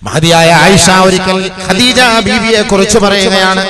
മഹതിയായ ആയിഷ ഒരിക്കൽ ഖദീജ ബീവിയെ കുറിച്ച് പറയുകയാണ്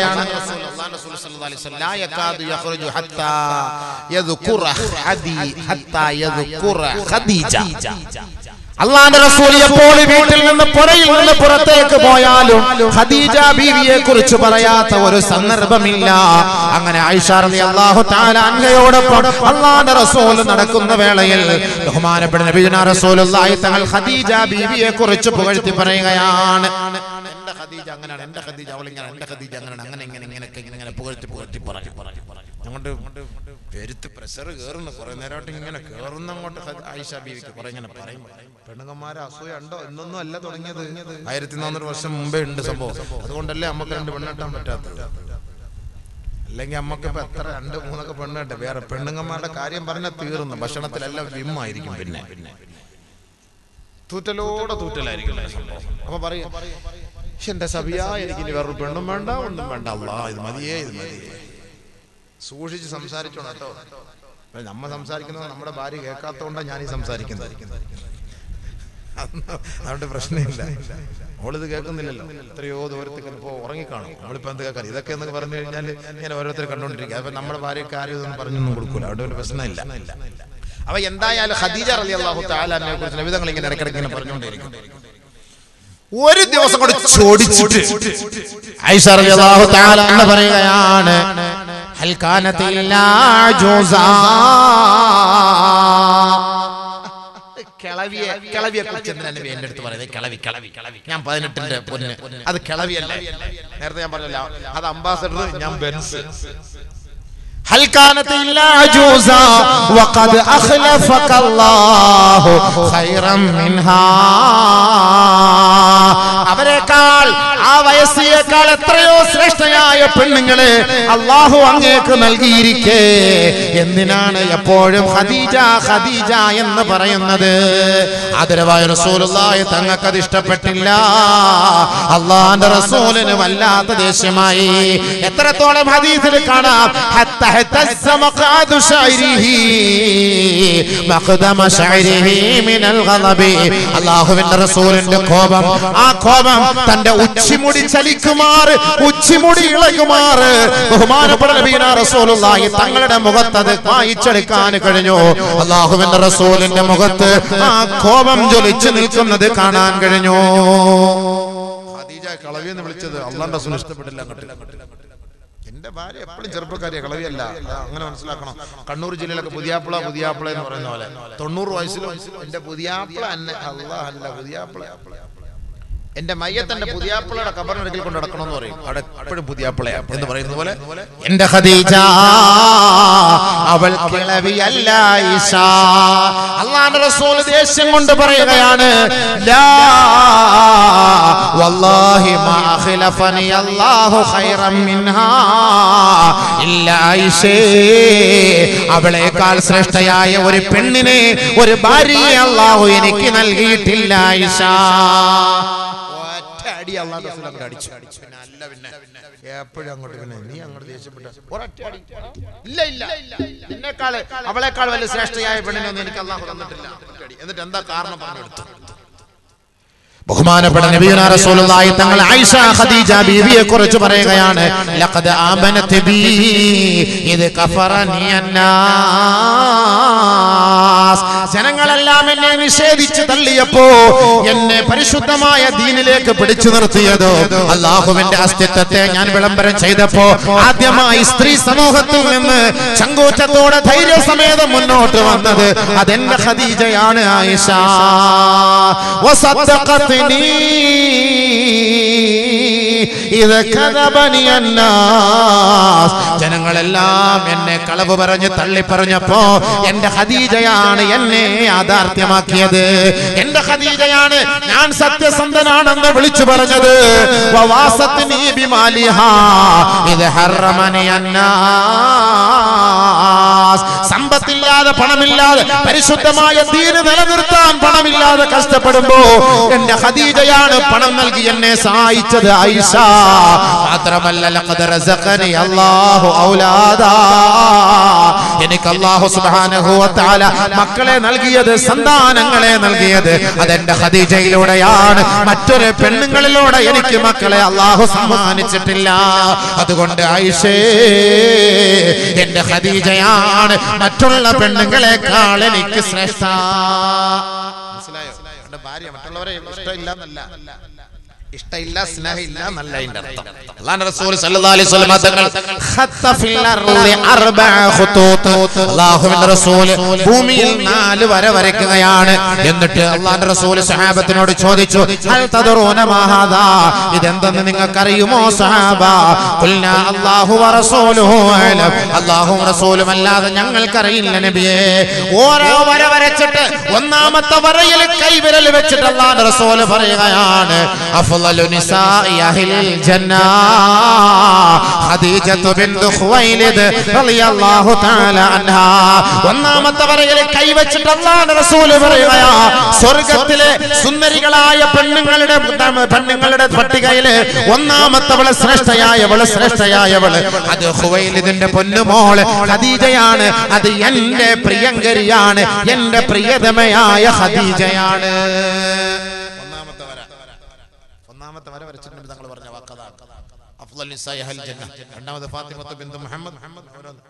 لا يكاد يخرج حتى يذكر حدي حتى يذكر خديجة അള്ളാന്റെ റസൂൽ എപ്പോൾ വീട്ടിൽ നിന്ന് പുറയിൽ നിന്ന് പുറത്തേക്ക് പോയാലും ഖദീജ ബീവിയെ കുറിച്ച് പറയാത്ത ഒരു സന്ദർഭമില്ല അങ്ങനെ ആയിഷ റളിയല്ലാഹു തആല അൻഹയോടൊപ്പം അള്ളാന്റെ റസൂൽ നടക്കുന്ന വേളയിൽ ബഹുമാനപ്പെട്ട നബിയുന റസൂലുള്ളാഹി തങ്ങൾ ഖദീജ ബീവിയെ കുറിച്ച് പുകഴ്ത്തി പറയുകയാണ് എന്റെ ഖദീജ അങ്ങനെയാണ് എന്റെ ഖദീജ അവൾ ഇങ്ങനെ എന്റെ ഖദീജ അങ്ങനെയാണ് അങ്ങനെ ഇങ്ങനെ ഇങ്ങനെയൊക്കെ ഇങ്ങനെ ഇങ്ങനെ പുകഴ്ത്തി പുകഴ്ത്തി പറഞ്ഞു പറഞ്ഞു പറഞ്ഞു അങ്ങോട്ട് പെരുത്ത് പ്രഷർ കയറുന്നു കുറെ നേരമായിട്ട് ഇങ്ങനെ കയറുന്ന അങ്ങോട്ട് ഖദ- ആയിഷ ബീവിക്ക് കുറെ ഇങ്ങനെ പറയും പെണ്ണുങ്ങന്മാരെ അസൂയ ഉണ്ടോ എന്നൊന്നും അല്ല തുടങ്ങിയത് ആയിരത്തി നാനൂറ് വർഷം മുമ്പേ ഉണ്ട് സംഭവം അതുകൊണ്ടല്ലേ നമുക്ക് രണ്ട് പെണ്ണെട്ടാൻ പറ്റാത്തത് അല്ലെങ്കിൽ നമുക്ക് ഇപ്പൊ എത്ര രണ്ട് മൂന്നൊക്കെ പെണ്ണെട്ടെ വേറെ പെണ്ണുങ്ങന്മാരുടെ കാര്യം പറഞ്ഞാൽ തീർന്നു ഭക്ഷണത്തിലെല്ലാം വിമ്മായിരിക്കും പിന്നെ തൂറ്റലോടെ തൂറ്റലായിരിക്കും ആ സംഭവം അപ്പൊ പറയും "ശ്ശെ, എന്റെ സബിയ എനിക്ക് ഇനി വേറൊരു പെണ്ണും വേണ്ട ഒന്നും വേണ്ട അല്ലാ ഇത് മതിയേ ഇത് മതിയേ സൂക്ഷിച്ച് സംസാരിച്ചോണം കേട്ടോ അപ്പൊ നമ്മ സംസാരിക്കുന്നത് നമ്മുടെ ഭാര്യ കേൾക്കാത്തോണ്ടാണ് ഞാൻ ഈ സംസാരിക്കുന്നത് അതൊന്നും അതുകൊണ്ട് പ്രശ്നമില്ല അവളിത് കേൾക്കുന്നില്ലല്ലോ എത്രയോ ദൂരത്തേക്ക് ഇപ്പോ ഉറങ്ങിക്കാണും നമ്മളിപ്പോ എന്ത് കേൾക്കാൻ ഇതൊക്കെ എന്ന് പറഞ്ഞു കഴിഞ്ഞാൽ ഇങ്ങനെ ഓരോരുത്തർ കണ്ടോണ്ടിരിക്കുക അപ്പൊ നമ്മുടെ ഭാര്യക്ക് ആരും ഇതൊന്നും പറഞ്ഞൊന്നും കൊടുക്കൂല അവിടെ ഒരു പ്രശ്നമില്ല അപ്പൊ എന്തായാലും ഖദീജ റളിയല്ലാഹു തആലാനെ കുറിച്ച് നബിതങ്ങൾ ഇങ്ങനെ ഇടയ്ക്കിടയ്ക്ക് ഇങ്ങനെ പറഞ്ഞുകൊണ്ടിരിക്കും ഒരു ദിവസം കൂടെ ചോടിച്ചിട്ട് ഐഷ റളിയല്ലാഹു തആല എന്ന് പറയുകയാണ് ഹൽ കാനത ഇല്ലാ ജൂസാ കിളവിയെ കിളവിയെ കുറിച്ച് എന്തിനാ നബി എന്റെ അടുത്ത് പറയുന്നത് കിളവി കിളവി കിളവി ഞാൻ പതിനെട്ടിന്റെ പൊന്ന് അത് കിളവിയല്ലേ നേരത്തെ ഞാൻ പറഞ്ഞല്ലോ അത് അംബാസഡർ ഞാൻ ബെൻസ് هل كانت إلا عجوزا وقد أخلفك الله خيرا منها അവരെക്കാൾ ആ വയസ്സിയേക്കാൾ എത്രയോ ശ്രേഷ്ഠയായ പെണ്ണുങ്ങളെ അള്ളാഹു അങ്ങേക്ക് നൽകിയിരിക്കേ എന്തിനാണ് എപ്പോഴും ഖദീജ ഖദീജ എന്ന് പറയുന്നത് ആദരവായ റസൂലുള്ളാഹി തങ്ങൾക്ക് അത് ഇഷ്ടപ്പെട്ടില്ല അള്ളാന്റെ റസൂലിന് വല്ലാത്ത ദേഷ്യമായി എത്രത്തോളം ഹദീസിൽ കാണാം ഹത്ത اهتز مقعد شعره مقدم شعره من الغضب അള്ളാഹുവിന്റെ റസൂലിന്റെ കോപം ആ കോപം തന്റെ ഉച്ചിമുടി ചലിക്കുമാർ ഉച്ചിമുടി ഇളകുമാർ ബഹുമാനപ്പെട്ട നബീന റസൂലുള്ളാഹി തങ്ങളുടെ മുഖത്ത് അത് വായിച്ചെടുക്കാൻ കഴിഞ്ഞു അള്ളാഹുവിന്റെ റസൂലിന്റെ മുഖത്ത് ആ കോപം ജ്വലിച്ചു നിൽക്കുന്നത് കാണാൻ കഴിഞ്ഞു ഖദീജ കളവി എന്ന് വിളിച്ചത് അള്ളാന്റെ റസൂൽ ഇഷ്ടപ്പെട്ടില്ല അങ്ങോട്ട് എന്റെ ഭാര്യ എപ്പോഴും ചെറുപ്പക്കാരിയ കളവിയല്ല അത് അങ്ങനെ മനസ്സിലാക്കണം കണ്ണൂർ ജില്ലയിലൊക്കെ പുതിയാപ്പിള പുതിയാപ്പിള എന്ന് പറയുന്ന പോലെ തൊണ്ണൂറ് വയസ്സിലും എന്റെ പുതിയാപ്പിള എന്നെ അല്ല അല്ല പുതിയാപ്പിള എന്റെ മയ്യത്തന്റെ പുതിയാപ്പിളയുടെ കബറിനടുക്കൽ കൊണ്ട് നടക്കണം എന്ന് പറയും അവിടെ എപ്പോഴും പുതിയാപ്പിളയാ എന്ന് പറയുന്ന പോലെ എന്റെ ഖദീജ അവൾ കിളവിയല്ല ഈശ അള്ളാന്റെ റസൂൽ ദേഷ്യം കൊണ്ട് പറയുകയാണ് ലാ വല്ലാഹി മാ ഖിലഫനി അല്ലാഹു ഖൈറൻ മിൻഹാ ഇല്ല ആയിഷേ അവളേക്കാൾ ശ്രേഷ്ഠയായ ഒരു പെണ്ണിനെ ഒരു ഭാര്യയെ അള്ളാഹു എനിക്ക് നൽകിയിട്ടില്ല ആയിഷ ഒറ്റ അടി അള്ളാഹു റസൂൽ അങ്ങോട്ട് അടിച്ചു പിന്നെ അല്ല പിന്നെ എപ്പോഴും അങ്ങോട്ട് പിന്നെ നീ അങ്ങോട്ട് ദേഷ്യപ്പെട്ട ഒരൊറ്റ അടി ഇല്ല ഇല്ല നിന്നെക്കാൾ അവളെക്കാൾ വലിയ ശ്രേഷ്ഠയായ പെണ്ണിനൊന്നും എനിക്ക് അള്ളാഹു തന്നിട്ടില്ല ഒറ്റ അടി. എന്നിട്ട് എന്താ കാരണം പറഞ്ഞെടുത്തു ബഹുമാനപ്പെട്ട നബിയുന റസൂലുള്ളാഹി തങ്ങൾ ആയിഷ ഖദീജ ബീവിയെ കുറിച്ച് പറയുകയാണ് ലഖദ് ആമനത് ബി ഇത് കഫറനി അന്നാസ് ജനങ്ങളെല്ലാം എന്നെ നിഷേധിച്ച് തള്ളിയപ്പോ എന്നെ പരിശുദ്ധമായ ദീനിലേക്ക് പിടിച്ചു നിർത്തിയതോ അള്ളാഹുവിന്റെ അസ്തിത്വത്തെ ഞാൻ വിളംബരം ചെയ്തപ്പോ ആദ്യമായി സ്ത്രീ സമൂഹത്തിൽ നിന്ന് ചങ്കൂറ്റത്തോടെ ധൈര്യസമേതം മുന്നോട്ട് വന്നത് അതെന്റെ ഖദീജയാണ് ആയിഷ وصدقتني إذا كذبني الناس ജനങ്ങളെല്ലാം എന്നെ കളവ് പറഞ്ഞ് തള്ളി പറഞ്ഞപ്പോ എന്റെ ഖദീജയാണ് എന്നെ യാഥാർത്ഥ്യമാക്കിയത് എന്റെ ഖദീജയാണ് ഞാൻ സത്യസന്ധനാണെന്ന് വിളിച്ചു പറഞ്ഞത് വവാസത്നി ബിമാലിഹാ ഇത് ഹറമനി അന്നാസ് സമ്പത്തില്ലാത്ത ഇല്ലാതെ പണമില്ലാതെ പരിശുദ്ധമായ ദീന് നിലനിർത്താൻ പണമില്ലാതെ കഷ്ടപ്പെടുമ്പോ എന്റെ ഖദീജയാണ് പണം നൽകി എന്നെ സഹായിച്ചത് ഐഷ മാത്രമല്ല ലഖദ് റസഖനി അല്ലാഹു ഔലാദാ എനിക്ക് അല്ലാഹു സുബ്ഹാനഹു വ തആല മക്കളെ നൽകിയത് സന്താനങ്ങളെ നൽകിയത് അതെന്റെ ഖദീജയിലൂടെയാണ് മറ്റൊരു പെണ്ണുങ്ങളിലൂടെ എനിക്ക് മക്കളെ അല്ലാഹു സമ്മാനിച്ചിട്ടില്ല അതുകൊണ്ട് ഐഷേ എന്റെ ഖദീജയാണ് മറ്റുള്ള പെണ്ണുങ്ങളെക്കാൾ എനിക്ക് ശ്രേഷ്ഠ മനസ്സിലായോ എന്റെ ഭാര്യ മറ്റുള്ളവരെ ഇഷ്ടമില്ല എന്നല്ല ഇഷ്ടമില്ല സ്നേഹമില്ല എന്നല്ല അതിന്റെ അർത്ഥം അള്ളാഹുവിന്റെ റസൂൽ സല്ലല്ലാഹു അലൈഹി വസല്ലം തങ്ങൾ ഖത്ത ഫിൽ അർളി അർബഅ ഖുതൂത്ത് അള്ളാഹുവിന്റെ റസൂൽ ഭൂമിയിൽ നാല് വര വരയ്ക്കുകയാണ് എന്നിട്ട് അള്ളാഹുവിന്റെ റസൂൽ സഹാബത്തിനോട് ചോദിച്ചു ഹൽ തദറൂന മാ ഹാദാ ഇതെന്തെന്ന് നിങ്ങൾക്കറിയുമോ സഹാബ ഖുൽനാ അല്ലാഹു വ റസൂലുഹു അലം അല്ലാഹുവും റസൂലും അല്ലാതെ ഞങ്ങൾക്കറിയില്ല നബിയേ ഓരോ വര വരച്ചിട്ട് ഒന്നാമത്തെ വരയിൽ കൈവിരൽ വെച്ചിട്ട് അള്ളാഹുവിന്റെ റസൂൽ പറയുകയാണ് അഫ്ളലു നിസാഇ അഹ്ലിൽ ജന്ന ഖദീജത്തു ബിൻതു ഖുവൈലിദ് റളിയല്ലാഹു തആല അൻഹാ ഒന്നാമത്തെ വരയിൽ കൈവച്ചിട്ട് അള്ളാഹുവിന്റെ റസൂൽ പറയുകയാ സ്വർഗ്ഗത്തിലെ സുന്ദരികളായ പെണ്ണുങ്ങളുടെ പെണ്ണുങ്ങളുടെ പട്ടികയില് ഒന്നാമത്തവള് ശ്രേഷ്ഠയായവള് ശ്രേഷ്ഠയായവള് അത് ഹുവൈലിദിന്റെ പൊന്നുമോള് ഖദീജയാണ് അത് എന്റെ പ്രിയങ്കരിയാണ് എന്റെ പ്രിയതമയായ ഖദീജയാണ് ഒന്നാമത്തെ വര ഒന്നാമത്തെ വര വരച്ചിട്ടുണ്ട് തങ്ങൾ പറഞ്ഞ വാക്കതാണ് അഫ്ളൽ നിസാഇ അഹ്ലിൽ ജന്ന രണ്ടാമത് ഫാത്തിമത്ത് ബിന്തു മുഹമ്മദ് മുഹമ്മദ് ഓരോന്ന്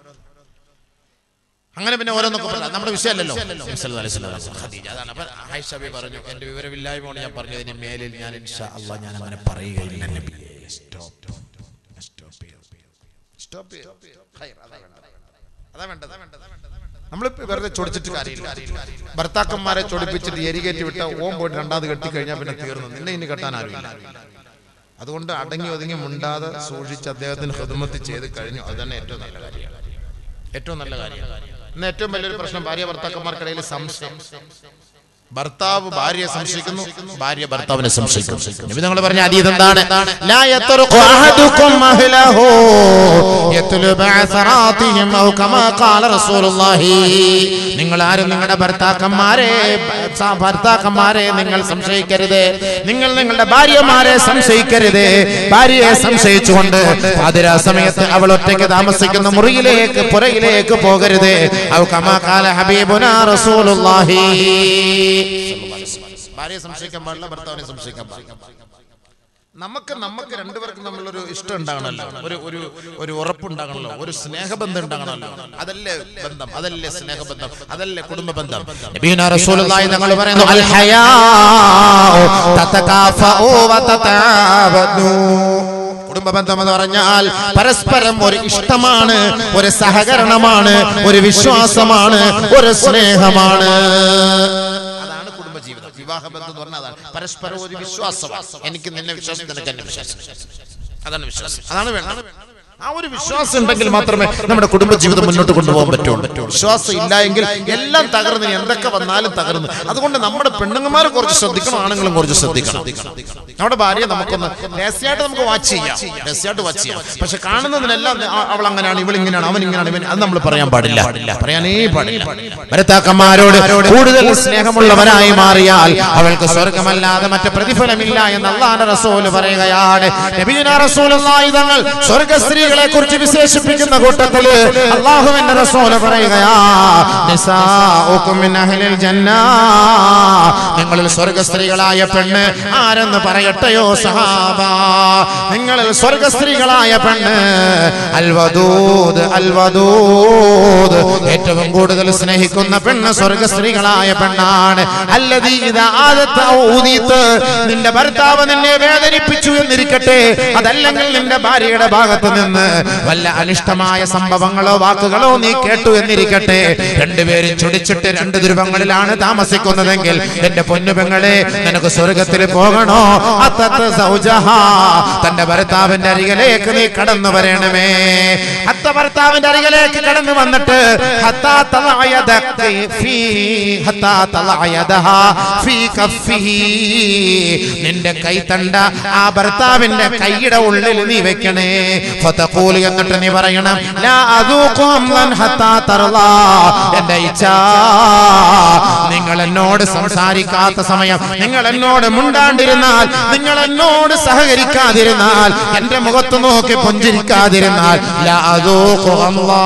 അങ്ങനെ പിന്നെ ഓരോന്നൊക്കെ പറഞ്ഞു നമ്മുടെ വിഷയമല്ലല്ലോ നബി സല്ലല്ലാഹു അലൈഹി വസല്ലം ഖദീജ അതാണ് അപ്പോൾ ആയിഷ ബി പറഞ്ഞു എൻ്റെ വിവരമില്ലായ്മയാണ് ഞാൻ പറഞ്ഞതിന് മേലിൽ ഞാൻ ഇൻഷാ അല്ലാഹ് ഞാൻ അങ്ങനെ പറയുകയില്ല നബി സ്റ്റോപ്പ് സ്റ്റോപ്പ് സ്റ്റോപ്പ് ഖൈർ അതാ വേണ്ടത് അതാ വേണ്ടത് നമ്മൾ വെറുതെ ചൊടിച്ചിട്ട് കാര്യമില്ല ഭർത്താക്കന്മാരെ ചൊടിപ്പിച്ചിട്ട് എരികേറ്റി വിട്ട ഓം പോയിട്ട് രണ്ടാമത് കെട്ടി കഴിഞ്ഞാൽ പിന്നെ തീർന്നു നിന്നെ ഇനി കെട്ടാൻ ആരുമില്ല അതുകൊണ്ട് അടങ്ങി ഒതുങ്ങി മുണ്ടാതെ സൂക്ഷിച്ച് അദ്ദേഹത്തിന് ഹിദമത്ത് ചെയ്ത് കഴിഞ്ഞു അത് തന്നെ ഏറ്റവും നല്ല കാര്യമാണ് ഏറ്റവും നല്ല കാര്യമാണ് ഇന്ന് ഏറ്റവും വലിയൊരു പ്രശ്നം ഭാര്യ ഭർത്താക്കന്മാർക്കിടയിൽ സംശയം ഭർത്താവ് ഭാര്യയെ സംശയിക്കുന്നു ഭാര്യ ഭർത്താവിനെ സംശയിക്കുന്നു നബി തങ്ങൾ പറഞ്ഞ അതീത് എന്താണ് ലാ യത്റുഖു അഹദുക്കും അഹ്ലഹു യത്ലു ബഅസറാതിഹിം ഔ കമാ ഖാല റസൂലുള്ളാഹി നിങ്ങൾ ആരും നിങ്ങളുടെ ഭർത്താക്കന്മാരെ സ- ഭർത്താക്കന്മാരെ നിങ്ങൾ സംശയിക്കരുത് നിങ്ങൾ നിങ്ങളുടെ ഭാര്യമാരെ സംശയിക്കരുത് ഭാര്യയെ സംശയിച്ചുകൊണ്ട് പാതിരാ സമയത്ത് അവൾ ഒറ്റയ്ക്ക് താമസിക്കുന്ന മുറിയിലേക്ക് പുറയിലേക്ക് പോകരുത് ഔ കമാ ഖാല ഹബീബുനാ റസൂലുള്ളാഹി ഭാര്യയെ സംശയിക്കാൻ പാടില്ല ഭർത്താവിനെ സംശയിക്കാൻ പാടില്ല നമുക്ക് നമുക്ക് രണ്ടുപേർക്കും തമ്മിലൊരു ഇഷ്ടം ഉണ്ടാകണമല്ലോ ഒരു ഒരു ഒരു ഉറപ്പുണ്ടാകണമല്ലോ ഒരു സ്നേഹബന്ധം ഉണ്ടാകണമല്ലോ അതല്ലേ ബന്ധം അതല്ലേ സ്നേഹബന്ധം അതല്ലേ കുടുംബ ബന്ധം നബീന റസൂലുള്ളാഹി തങ്ങൾ പറയുന്നു അൽ ഹയാഉ തതകാഫഉ വ തതാബദു കുടുംബ ബന്ധം എന്ന് പറഞ്ഞാൽ പരസ്പരം ഒരു ഇഷ്ടമാണ് ഒരു സഹകരണമാണ് ഒരു വിശ്വാസമാണ് ഒരു സ്നേഹമാണ് അതാണ് കുടുംബജീവിതം വിവാഹ ബന്ധം എന്ന് പറഞ്ഞാൽ അതാണ് പരസ്പരം ഒരു വിശ്വാസം എനിക്ക് നിന്നെ വിശ്വാസം നിനക്ക് എന്നെ വിശ്വാസം അതാണ് വിശ്വാസം അതാണ് വേണ്ടത് ആ ഒരു വിശ്വാസം ഉണ്ടെങ്കിൽ മാത്രമേ നമ്മുടെ കുടുംബജീവിതം മുന്നോട്ട് കൊണ്ടുപോകാൻ പറ്റുള്ളൂ വിശ്വാസം ഇല്ല എങ്കിൽ എല്ലാം തകർന്ന് ഇനി എന്തൊക്കെ വന്നാലും തകർന്ന് അതുകൊണ്ട് നമ്മുടെ പെണ്ണുങ്ങന്മാർ കുറച്ച് ശ്രദ്ധിക്കണം ആണുങ്ങളും കുറച്ച് ശ്രദ്ധിക്കണം നമ്മുടെ ഭാര്യയെ നമുക്കൊന്ന് രഹസ്യമായിട്ട് നമുക്ക് വാച്ച് ചെയ്യാം രഹസ്യമായിട്ട് വാച്ച് ചെയ്യാം പക്ഷെ കാണുന്നതിനെല്ലാം ആ- അവൾ അങ്ങനെയാണ് ഇവൾ ഇങ്ങനെയാണ് അവൻ ഇങ്ങനെയാണ് ഇവൻ അത് നമ്മൾ പറയാൻ പാടില്ല പറയാനേ പാടില്ല ഭരത്താക്കന്മാരോട് കൂടുതൽ സ്നേഹമുള്ളവരായി മാറിയാൽ അവൾക്ക് സ്വർഗമല്ലാതെ മറ്റ് പ്രതിഫലമില്ല എന്ന് അള്ളാഹുവിന്റെ റസൂല് പറയുകയാണ് നബീന റസൂലുള്ളാഹി തങ്ങൾ സ്വർഗ സ്ത്രീകളെ കുറിച്ച് വിശേഷിപ്പിക്കുന്ന കൂട്ടത്തില് അള്ളാഹുവിന്റെ റസൂല് പറയുകയാ നിസാഉക്കും മിൻ അഹ്ലിൽ ജന്ന നിങ്ങളിൽ സ്വർഗ സ്ത്രീകളായ പെണ്ണ് ആരെന്ന് പറയട്ടെയോ സഹാബ നിങ്ങളിൽ സ്വർഗ സ്ത്രീകളായ പെണ്ണ് അൽവദൂദ് അൽവദൂദ് ഏറ്റവും കൂടുതൽ സ്നേഹിക്കുന്ന പെണ്ണ് സ്വർഗ സ്ത്രീകളായ പെണ്ണാണ് അല്ലതീ ഇതാ ആദത്ത് ഔ ഊദീത്ത് നിന്റെ ഭർത്താവ് നിന്നെ വേദനിപ്പിച്ചു എന്നിരിക്കട്ടെ അതല്ലെങ്കിൽ നിന്റെ ഭാര്യയുടെ ഭാഗത്ത് നിന്ന് വല്ല അനിഷ്ടമായ സംഭവങ്ങളോ വാക്കുകളോ നീ കേട്ടു എന്നിരിക്കട്ടെ രണ്ടുപേരും ചൊടിച്ചിട്ട് രണ്ട് ധ്രുവങ്ങളിലാണ് താമസിക്കുന്നതെങ്കിൽ എന്റെ പൊന്നുപെങ്ങളെ നിനക്ക് സ്വർഗത്തിൽ പോകണോ അത്തത്ത് സൗജഹ തന്റെ ഭർത്താവിന്റെ അരികിലേക്ക് നീ കടന്നു വരണമേ അത്ത ഭർത്താവിന്റെ അരികിലേക്ക് കടന്നു വന്നിട്ട് ഹത്താ തളഅയദക ഫീ ഹത്താ തളഅയദഹ ഫീ കഫിഹി നിന്റെ കൈത്തണ്ട ആ ഭർത്താവിന്റെ കൈയുടെ ഉള്ളിൽ നീ വെക്കണേ ഫത ഫതഖൂലു എന്നിട്ട് നീ പറയണം ലാ അദൂഖു അംലൻ ഹത്താ തർളാ എന്റെ ഇച്ഛ നിങ്ങൾ എന്നോട് സംസാരിക്കാത്ത സമയം നിങ്ങൾ എന്നോട് മുണ്ടാണ്ടിരുന്നാൽ നിങ്ങൾ എന്നോട് സഹകരിക്കാതിരുന്നാൽ എന്റെ മുഖത്ത് നോക്കി പുഞ്ചിരിക്കാതിരുന്നാൽ ലാ അദൂഖു അല്ലാ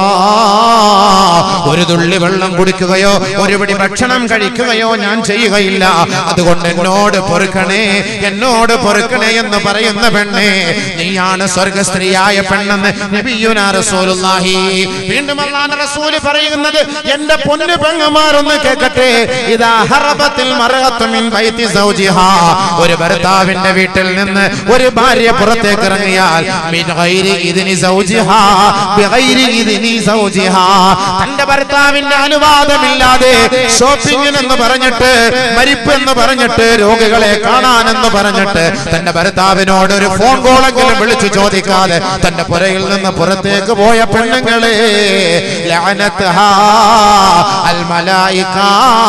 ഒരു തുള്ളി വെള്ളം കുടിക്കുകയോ ഒരു പിടി ഭക്ഷണം കഴിക്കുകയോ ഞാൻ ചെയ്യുകയില്ല അതുകൊണ്ട് എന്നോട് പൊറുക്കണേ എന്നോട് പൊറുക്കണേ എന്ന് പറയുന്ന പെണ്ണേ നീയാണ് സ്വർഗസ്ത്രീയായ പെണ്ണെന്ന് നബിയുനാ റസൂലുള്ളാഹി വീണ്ടും അല്ലാഹുവിന്റെ റസൂല് പറയുന്നത് എന്റെ പൊന്നു പെങ്ങന്മാരൊന്ന് കേൾക്കട്ടെ ഇതാ ഹറബത്തിൽ മറഅത്തു മിൻ ബൈതി സൗജിഹാ ഒരു ഭർത്താവിന്റെ വീട്ടിൽ നിന്ന് ഒരു ഭാര്യ പുറത്തേക്ക് ഇറങ്ങിയാൽ മിൻ ഗൈരി ഇദ്നി സൗജിഹാ ബിഗൈരി ഇദ്നി സൗജിഹാ തന്റെ ഭർത്താവിന്റെ അനുവാദമില്ലാതെ ഷോപ്പിംഗിന് എന്ന് പറഞ്ഞിട്ട് മരിപ്പ് എന്ന് പറഞ്ഞിട്ട് രോഗികളെ കാണാനെന്ന് പറഞ്ഞിട്ട് തന്റെ ഭർത്താവിനോട് ഒരു ഫോൺ കോളെങ്കിലും വിളിച്ചു ചോദിക്കാതെ തന്റെ പുരയിൽ നിന്ന് പുറത്തേക്ക് പോയ പെണ്ണുങ്ങളെ ലഅനത്ഹാ അൽ മലായിക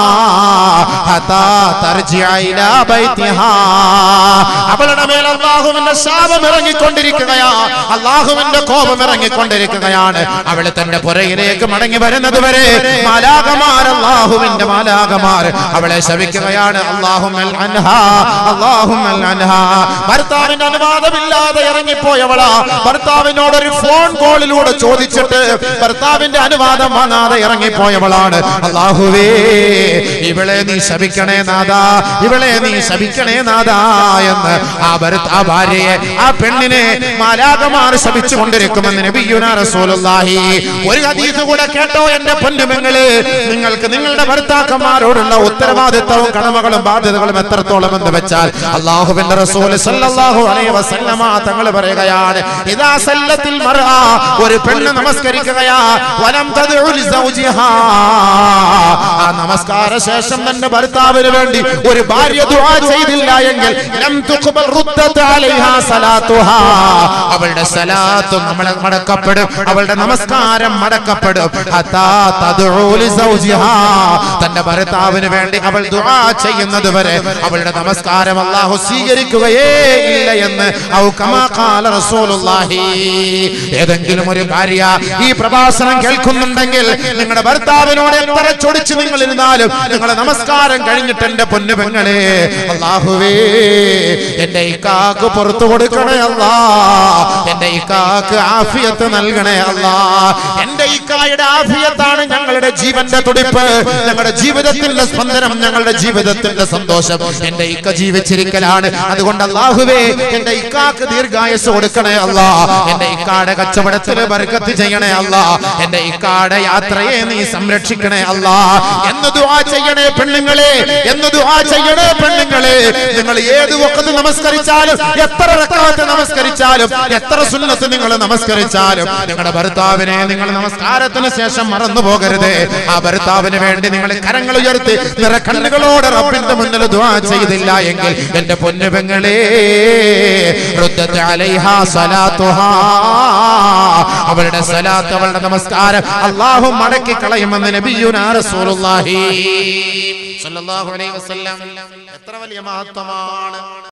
ഹതാ തർജിഅ ഇലാ ബൈതിഹാ അവളുടെ മേൽ അല്ലാഹുവിന്റെ ശാപം ഇറങ്ങിക്കൊണ്ടിരിക്കുകയാ അല്ലാഹുവിന്റെ കോപം ഇറങ്ങിക്കൊണ്ടിരിക്കുകയാണ് അവൾ തന്റെ പുരയിലേക്ക് മടങ്ങി വരുന്നത് വരെ മാലാകമാർ അല്ലാഹുവിന്റെ മാലാകമാർ അവളെ ശപിക്കുകയാണ് അല്ലാഹുമ്മൽ അൻഹാ അല്ലാഹുമ്മൽ അൻഹാ ഭർത്താവിന്റെ അനുവാദമില്ലാതെ ഇറങ്ങിപ്പോയവളാ ഭർത്താവിനോട് ഒരു ഫോൺ കോളിലൂടെ ചോദിച്ചിട്ട് ഭർത്താവിന്റെ അനുവാദം വാങ്ങാതെ ഇറങ്ങിപ്പോയവളാണ് അല്ലാഹുവേ ഇവളെ നീ ശപിക്കണേ നാദാ ഇവളെ നീ ശപിക്കണേ നാദാ എന്ന് ആ ഭർത്ത ആ ഭാര്യയെ ആ പെണ്ണിനെ മാലാകമാർ ശപിച്ചു കൊണ്ടിരിക്കുമെന്ന് നബിയുനാ റസൂലുള്ളാഹി ഒരു ഹദീസ് കൂടെ കേട്ടോ എന്റെ പൊന്നുമെങ്ങള് നിങ്ങൾക്ക് നിങ്ങളുടെ ഭർത്താക്കന്മാരോടുള്ള ഉത്തരവാദിത്തവും കടമകളും ബാധ്യതകളും എത്രത്തോളം എന്ന് വെച്ചാൽ അള്ളാഹുവിന്റെ റസൂൽ സല്ലല്ലാഹു അലൈഹി വസല്ലമ തങ്ങൾ പറയുകയാണ് ഇദാ സല്ലത്തിൽ മർഅ ഒരു പെണ്ണ് നമസ്കരിക്കുകയാ വലം തദ്ഉ ലിസൗജിഹാ ആ നമസ്കാര ശേഷം തന്റെ ഭർത്താവിന് വേണ്ടി ഒരു ഭാര്യ ദുആ ചെയ്തില്ല എങ്കിൽ ലം തുഖ്ബൽ റുദ്ദത അലൈഹാ സലാത്തുഹാ അവളുടെ സലാത്ത് നമ്മളെ മടക്കപ്പെടും അവളുടെ നമസ്കാരം മടക്കപ്പെടും ഹത്താ തദ്ഉ ലിസൗജിഹാ തന്റെ ഭർത്താവിന് വേണ്ടി അവൾ ദുആ ചെയ്യുന്നത് വരെ അവളുടെ നമസ്കാരം അല്ലാഹു സ്വീകരിക്കുകയേ ഇല്ല എന്ന് ഔ കമാ ഖാല റസൂലുള്ളാഹി ഏതെങ്കിലും ഒരു ഭാര്യ ഈ പ്രഭാഷണം കേൾക്കുന്നുണ്ടെങ്കിൽ നിങ്ങളുടെ ഭർത്താവിനോട് എത്ര ചൊടിച്ച് നിങ്ങൾ ഇരുന്നാലും നിങ്ങളെ നമസ്കാരം കഴിഞ്ഞിട്ട് എന്റെ പൊന്നു പെങ്ങളെ അള്ളാഹുവേ എന്റെ ഇക്കാക്ക് പുറത്തു കൊടുക്കണേ അല്ലാ എന്റെ ഇക്കാക്ക് ആഫിയത്ത് നൽകണേ അല്ലാ എന്റെ ഇക്കായുടെ ആഫിയത്താണ് ഞങ്ങളുടെ ജീവന്റെ തുടിപ്പ് ഞങ്ങളുടെ ജീവിതത്തിന്റെ സ്പന്ദനം ഞങ്ങളുടെ ജീവിതത്തിന്റെ സന്തോഷം എന്റെ ഇക്ക ജീവിച്ചിരിക്കലാണ് അതുകൊണ്ട് അള്ളാഹുവേ എന്റെ ഇക്കാക്ക് ദീർഘായുസ് കൊടുക്കണേ അല്ലാ എന്റെ ഇക്കാടെ കച്ചവടത്തിന് ബർക്കത്ത് ചെയ്യണേ അല്ലാ എന്റെ ഇക്കാടെ യാത്രയെ നീ സംരക്ഷിക്കണേ അല്ലാ എന്ന് ദുആ ചെയ്യണേ പെണ്ണുങ്ങളെ എന്ന് ദുആ ചെയ്യണേ പെണ്ണുങ്ങളെ നിങ്ങൾ ഏത് വക്കത്ത് നമസ്കരിച്ചാലും എത്ര റക്അത്ത് നമസ്കരിച്ചാലും എത്ര സുന്നത്ത് നിങ്ങൾ നമസ്കരിച്ചാലും നിങ്ങളുടെ ഭർത്താവിനെ നിങ്ങൾ നമസ്കാരത്തിന് ശേഷം മറന്നു പോകരുത് ആ ഭർത്താവിന് വേണ്ടി നിങ്ങൾ കരങ്ങൾ ഉയർത്തി നിറ കണ്ണുകളോടെ റബ്ബിന്റെ മുന്നിൽ ദുആ ചെയ്തില്ല എങ്കിൽ എന്റെ പൊന്നു പെങ്ങളെ റുദ്ദത്ത് അലൈഹാ സലാത്തുഹാ അവളുടെ സലാത്ത് അവളുടെ നമസ്കാരം അള്ളാഹു മടക്കി കളയുമെന്ന് നബിയുനാ റസൂലുള്ളാഹി സ്വല്ലല്ലാഹു അലൈഹി വസല്ലം എത്ര വലിയ മഹത്വമാണ്